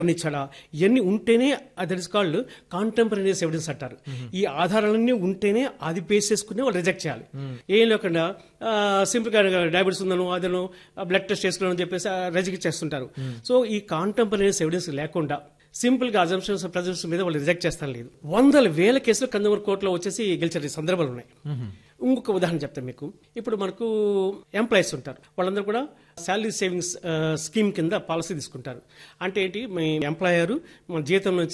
ఇచ్చాడా ఇవన్నీ ఉంటేనే that is called contemporaneous evidence అంటారు ఈ ఆధారాలన్నీ ఉంటేనే అది బేస్ చేసుకుని వాళ్ళు రిజెక్ట్ చేయాలి ఏం లేకుండా సింపుల్ గా డయాబెటీస్ ఉందను అదను బ్లడ్ టెస్ట్ చేసుకున్నాను అని చెప్పేసి రిజెక్ట్ చేస్తుంటారు సో ఈ కాంటెంపరీనియస్ ఎవిడెన్స్ లేకుండా సింపుల్ గా అజంప్షన్స్ ప్రజెంట్స్ మీద వాళ్ళు రిజెక్ట్ చేస్తాను లేదు వందల వేల కేసులు కన్జ్యూమర్ కోర్టులో వచ్చేసి గెలిచిన సందర్భాలు ఉన్నాయి ఇంకొక ఉదాహరణ చెప్తాను మీకు ఇప్పుడు మనకు ఎంప్లాయీస్ ఉంటారు వాళ్ళందరూ కూడా శాలరీ సేవింగ్స్ స్కీమ్ కింద పాలసీ తీసుకుంటారు అంటే ఏంటి మీ ఎంప్లాయర్ మన జీతం నుంచి